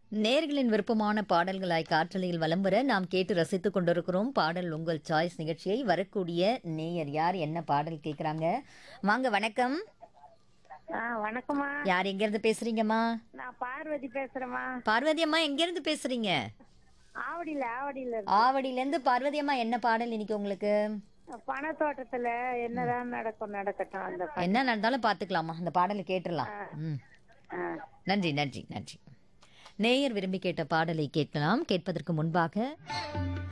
நேர்களின் விருப்பமான பாடல்களாய் காற்றலையில் வலம் வர நாம் கேட்டு ரசித்துக் கொண்டிருக்கிறோம் பாடல் உங்கள் சாய்ஸ் நிகழ்ச்சியை வரக்கூடிய நேயர் யார் என்ன பாடல் கேட்குறாங்க வாங்க வணக்கம் ஆ வணக்கம்மா யார் எங்கேருந்து பேசுறீங்கம்மா நான் பார்வதி பேசுறேம்மா பார்வதி அம்மா எங்கேருந்து பேசுறீங்க ஆவடியில ஆவடியில இருக்கு. ஆவடியிலேருந்து பார்வதி அம்மா என்ன பாடல் இன்னைக்கு உங்களுக்கு பணத்தோட்டத்துல என்னதான் நடக்கும் நடக்கட்டும் அந்த ப- என்ன நடந்தாலும் பார்த்துக்கலாமா அந்த பாடலை கேட்டுடலாம் ம் ஆ. நன்றி நன்றி நன்றி நேயர் விரும்பி கேட்ட பாடலை கேட்கலாம் கேட்பதற்கு முன்பாக